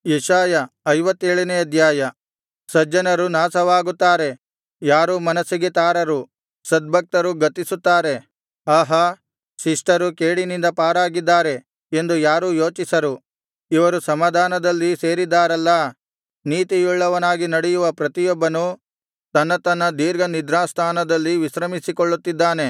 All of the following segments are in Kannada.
ಯೆಶಾಯ ಐವತ್ತೇಳನೇ ಅಧ್ಯಾಯ ಸಜ್ಜನರು ನಾಶವಾಗುತ್ತಾರೆ ಯಾರೂ ಮನಸ್ಸಿಗೆ ತಾರರು ಸದ್ಭಕ್ತರು ಗತಿಸುತ್ತಾರೆ ಆಹಾ ಶಿಷ್ಟರು ಕೇಡಿನಿಂದ ಪಾರಾಗಿದ್ದಾರೆ ಎಂದು ಯಾರೂ ಯೋಚಿಸರು ಇವರು ಸಮಾಧಾನದಲ್ಲಿ ಸೇರಿದ್ದಾರಲ್ಲಾ ನೀತಿಯುಳ್ಳವನಾಗಿ ನಡೆಯುವ ಪ್ರತಿಯೊಬ್ಬನು ತನ್ನ ತನ್ನ ದೀರ್ಘನಿದ್ರಾಸ್ಥಾನದಲ್ಲಿ ವಿಶ್ರಮಿಸಿಕೊಳ್ಳುತ್ತಿದ್ದಾನೆ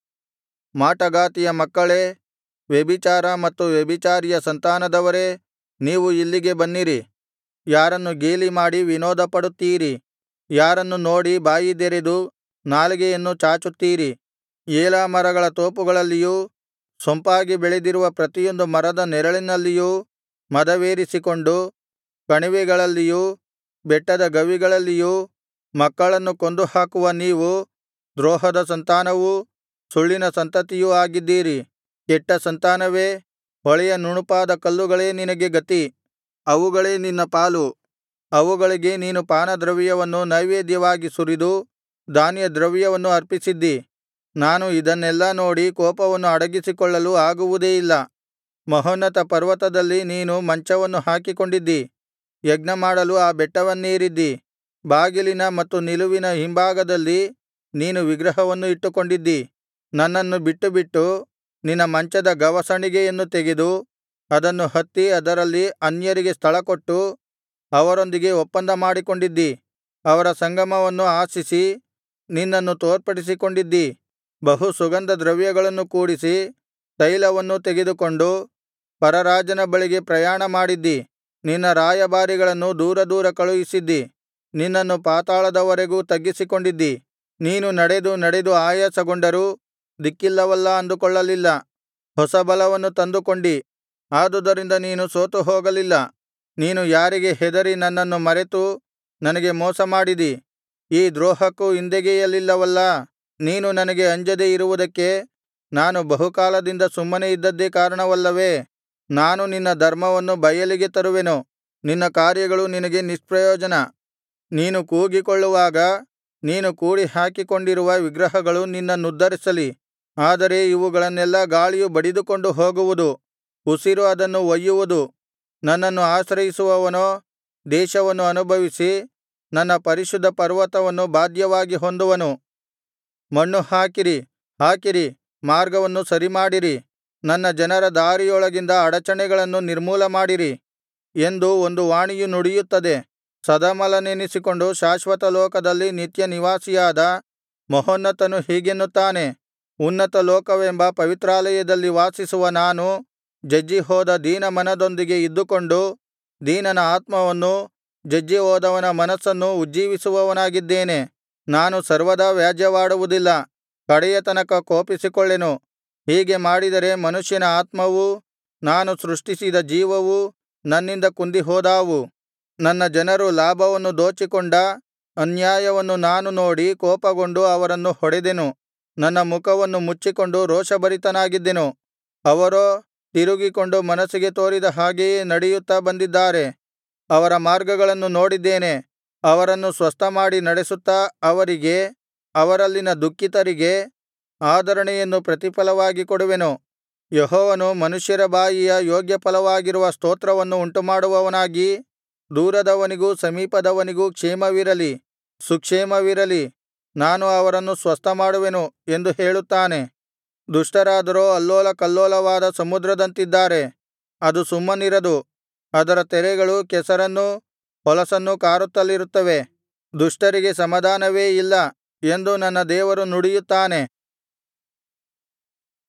ಮಾಟಗಾತಿಯ ಮಕ್ಕಳೇ ವ್ಯಭಿಚಾರ ಮತ್ತು ವ್ಯಭಿಚಾರಿಯ ಸಂತಾನದವರೇ ನೀವು ಇಲ್ಲಿಗೆ ಬನ್ನಿರಿ ಯಾರನ್ನು ಗೇಲಿಮಾಡಿ ವಿನೋದಪಡುತ್ತೀರಿ ಯಾರನ್ನು ನೋಡಿ ಬಾಯಿದೆರೆದು ನಾಲಿಗೆಯನ್ನು ಚಾಚುತ್ತೀರಿ ಏಲಾ ಮರಗಳ ತೋಪುಗಳಲ್ಲಿಯೂ ಸೊಂಪಾಗಿ ಬೆಳೆದಿರುವ ಪ್ರತಿಯೊಂದು ಮರದ ನೆರಳಿನಲ್ಲಿಯೂ ಮದವೇರಿಸಿಕೊಂಡು ಕಣಿವೆಗಳಲ್ಲಿಯೂ ಬೆಟ್ಟದ ಗವಿಗಳಲ್ಲಿಯೂ ಮಕ್ಕಳನ್ನು ಕೊಂದುಹಾಕುವ ನೀವು ದ್ರೋಹದ ಸಂತಾನವೂ ಸುಳ್ಳಿನ ಸಂತತಿಯೂ ಆಗಿದ್ದೀರಿ ಕೆಟ್ಟ ಸಂತಾನವೇ ಹೊಳೆಯ ನುಣುಪಾದ ಕಲ್ಲುಗಳೇ ನಿನಗೆ ಗತಿ ಅವುಗಳೇ ನಿನ್ನ ಪಾಲು ಅವುಗಳಿಗೆ ನೀನು ಪಾನದ್ರವ್ಯವನ್ನು ನೈವೇದ್ಯವಾಗಿ ಸುರಿದು ಧಾನ್ಯದ್ರವ್ಯವನ್ನು ಅರ್ಪಿಸಿದ್ದಿ ನಾನು ಇದನ್ನೆಲ್ಲಾ ನೋಡಿ ಕೋಪವನ್ನು ಅಡಗಿಸಿಕೊಳ್ಳಲು ಆಗುವುದೇ ಇಲ್ಲ ಮಹೋನ್ನತ ಪರ್ವತದಲ್ಲಿ ನೀನು ಮಂಚವನ್ನು ಹಾಕಿಕೊಂಡಿದ್ದಿ ಯಜ್ಞಮಾಡಲು ಆ ಬೆಟ್ಟವನ್ನೇರಿದ್ದಿ ಬಾಗಿಲಿನ ಮತ್ತು ನಿಲುವಿನ ಹಿಂಭಾಗದಲ್ಲಿ ನೀನು ವಿಗ್ರಹವನ್ನು ಇಟ್ಟುಕೊಂಡಿದ್ದಿ ನನ್ನನ್ನು ಬಿಟ್ಟುಬಿಟ್ಟು ನಿನ್ನ ಮಂಚದ ಗವಸಣಿಗೆಯನ್ನು ತೆಗೆದು ಅದನ್ನು ಹತ್ತಿ ಅದರಲ್ಲಿ ಅನ್ಯರಿಗೆ ಸ್ಥಳಕೊಟ್ಟು ಅವರೊಂದಿಗೆ ಒಪ್ಪಂದ ಮಾಡಿಕೊಂಡಿದ್ದಿ ಅವರ ಸಂಗಮವನ್ನು ಆಶಿಸಿ ನಿನ್ನನ್ನು ತೋರ್ಪಡಿಸಿಕೊಂಡಿದ್ದಿ ಬಹು ಸುಗಂಧ ದ್ರವ್ಯಗಳನ್ನು ಕೂಡಿಸಿ ತೈಲವನ್ನೂ ತೆಗೆದುಕೊಂಡು ಪರರಾಜನ ಬಳಿಗೆ ಪ್ರಯಾಣ ಮಾಡಿದ್ದಿ ನಿನ್ನ ರಾಯಭಾರಿಗಳನ್ನು ದೂರ ದೂರ ಕಳುಹಿಸಿದ್ದಿ ನಿನ್ನನ್ನು ಪಾತಾಳದವರೆಗೂ ತಗ್ಗಿಸಿಕೊಂಡಿದ್ದಿ ನೀನು ನಡೆದು ನಡೆದು ಆಯಾಸಗೊಂಡರೂ ದಿಕ್ಕಿಲ್ಲವಲ್ಲಾ ಅಂದುಕೊಳ್ಳಲಿಲ್ಲ ಹೊಸ ಬಲವನ್ನು ತಂದುಕೊಂಡಿ ಆದುದರಿಂದ ನೀನು ಸೋತುಹೋಗಲಿಲ್ಲ ನೀನು ಯಾರಿಗೆ ಹೆದರಿ ನನ್ನನ್ನು ಮರೆತು ನನಗೆ ಮೋಸಮಾಡಿದಿ ಈ ದ್ರೋಹಕ್ಕೂ ಹಿಂದೆಗೆಯಲಿಲ್ಲವಲ್ಲಾ ನೀನು ನನಗೆ ಅಂಜದೆ ಇರುವುದಕ್ಕೆ ನಾನು ಬಹುಕಾಲದಿಂದ ಸುಮ್ಮನೆ ಇದ್ದದ್ದೇ ಕಾರಣವಲ್ಲವೇ ನಾನು ನಿನ್ನ ಧರ್ಮವನ್ನು ಬಯಲಿಗೆ ತರುವೆನು ನಿನ್ನ ಕಾರ್ಯಗಳು ನಿನಗೆ ನಿಷ್ಪ್ರಯೋಜನ ನೀನು ಕೂಗಿಕೊಳ್ಳುವಾಗ ನೀನು ಕೂಡಿಹಾಕಿಕೊಂಡಿರುವ ವಿಗ್ರಹಗಳು ನಿನ್ನನ್ನುದ್ಧರಿಸಲಿ ಆದರೆ ಇವುಗಳನ್ನೆಲ್ಲಾ ಗಾಳಿಯು ಬಡಿದುಕೊಂಡು ಹೋಗುವುದು ಉಸಿರು ಅದನ್ನು ಒಯ್ಯುವುದು ನನ್ನನ್ನು ಆಶ್ರಯಿಸುವವನೋ ದೇಶವನ್ನು ಅನುಭವಿಸಿ ನನ್ನ ಪರಿಶುದ್ಧ ಪರ್ವತವನ್ನು ಬಾಧ್ಯವಾಗಿ ಹೊಂದುವನು ಮಣ್ಣು ಹಾಕಿರಿ ಹಾಕಿರಿ ಮಾರ್ಗವನ್ನು ಸರಿಮಾಡಿರಿ ನನ್ನ ಜನರ ದಾರಿಯೊಳಗಿಂದ ಅಡಚಣೆಗಳನ್ನು ನಿರ್ಮೂಲಮಾಡಿರಿ ಎಂದು ಒಂದು ವಾಣಿಯು ನುಡಿಯುತ್ತದೆ ಸದಮಲನೆನಿಸಿಕೊಂಡು ಶಾಶ್ವತ ಲೋಕದಲ್ಲಿ ನಿತ್ಯ ನಿವಾಸಿಯಾದ ಮಹೋನ್ನತನು ಹೀಗೆನ್ನುತ್ತಾನೆ ಉನ್ನತ ಲೋಕವೆಂಬ ಪವಿತ್ರಾಲಯದಲ್ಲಿ ವಾಸಿಸುವ ನಾನು ಜಜ್ಜಿಹೋದ ದೀನಮನದೊಂದಿಗೆ ಇದ್ದುಕೊಂಡು ದೀನನ ಆತ್ಮವನ್ನೂ ಜಜ್ಜಿಹೋದವನ ಮನಸ್ಸನ್ನೂ ಉಜ್ಜೀವಿಸುವವನಾಗಿದ್ದೇನೆ ನಾನು ಸರ್ವದಾ ವ್ಯಾಜ್ಯವಾಡುವುದಿಲ್ಲ ಕಡೆಯ ತನಕ ಕೋಪಿಸಿಕೊಳ್ಳೆನು ಹೀಗೆ ಮಾಡಿದರೆ ಮನುಷ್ಯನ ಆತ್ಮವೂ ನಾನು ಸೃಷ್ಟಿಸಿದ ಜೀವವೂ ನನ್ನಿಂದ ಕುಂದಿಹೋದಾವು ನನ್ನ ಜನರು ಲಾಭವನ್ನು ದೋಚಿಕೊಂಡ ಅನ್ಯಾಯವನ್ನು ನಾನು ನೋಡಿ ಕೋಪಗೊಂಡು ಅವರನ್ನು ಹೊಡೆದೆನು ನನ್ನ ಮುಖವನ್ನು ಮುಚ್ಚಿಕೊಂಡು ರೋಷಭರಿತನಾಗಿದ್ದೆನು ಅವರೋ ತಿರುಗಿಕೊಂಡು ಮನಸ್ಸಿಗೆ ತೋರಿದ ಹಾಗೆಯೇ ನಡೆಯುತ್ತಾ ಬಂದಿದ್ದಾರೆ ಅವರ ಮಾರ್ಗಗಳನ್ನು ನೋಡಿದ್ದೇನೆ ಅವರನ್ನು ಸ್ವಸ್ಥಮಾಡಿ ನಡೆಸುತ್ತಾ ಅವರಿಗೆ ಅವರಲ್ಲಿನ ದುಃಖಿತರಿಗೆ ಆದರಣೆಯನ್ನು ಪ್ರತಿಫಲವಾಗಿ ಕೊಡುವೆನು ಯೆಹೋವನು ಮನುಷ್ಯರ ಬಾಯಿಯ ಯೋಗ್ಯಫಲವಾಗಿರುವ ಸ್ತೋತ್ರವನ್ನು ಉಂಟುಮಾಡುವವನಾಗಿ ದೂರದವನಿಗೂ ಸಮೀಪದವನಿಗೂ ಕ್ಷೇಮವಿರಲಿ ಸುಕ್ಷೇಮವಿರಲಿ ನಾನು ಅವರನ್ನು ಸ್ವಸ್ಥಮಾಡುವೆನು ಎಂದು ಹೇಳುತ್ತಾನೆ ದುಷ್ಟರಾದರೋ ಅಲ್ಲೋಲಕಲ್ಲೋಲವಾದ ಸಮುದ್ರದಂತಿದ್ದಾರೆ ಅದು ಸುಮ್ಮನಿರದು ಅದರ ತೆರೆಗಳು ಕೆಸರನ್ನೂ ಹೊಲಸನ್ನೂ ಕಾರುತ್ತಲಿರುತ್ತವೆ ದುಷ್ಟರಿಗೆ ಸಮಾಧಾನವೇ ಇಲ್ಲ ಎಂದು ನನ್ನ ದೇವರು ನುಡಿಯುತ್ತಾನೆ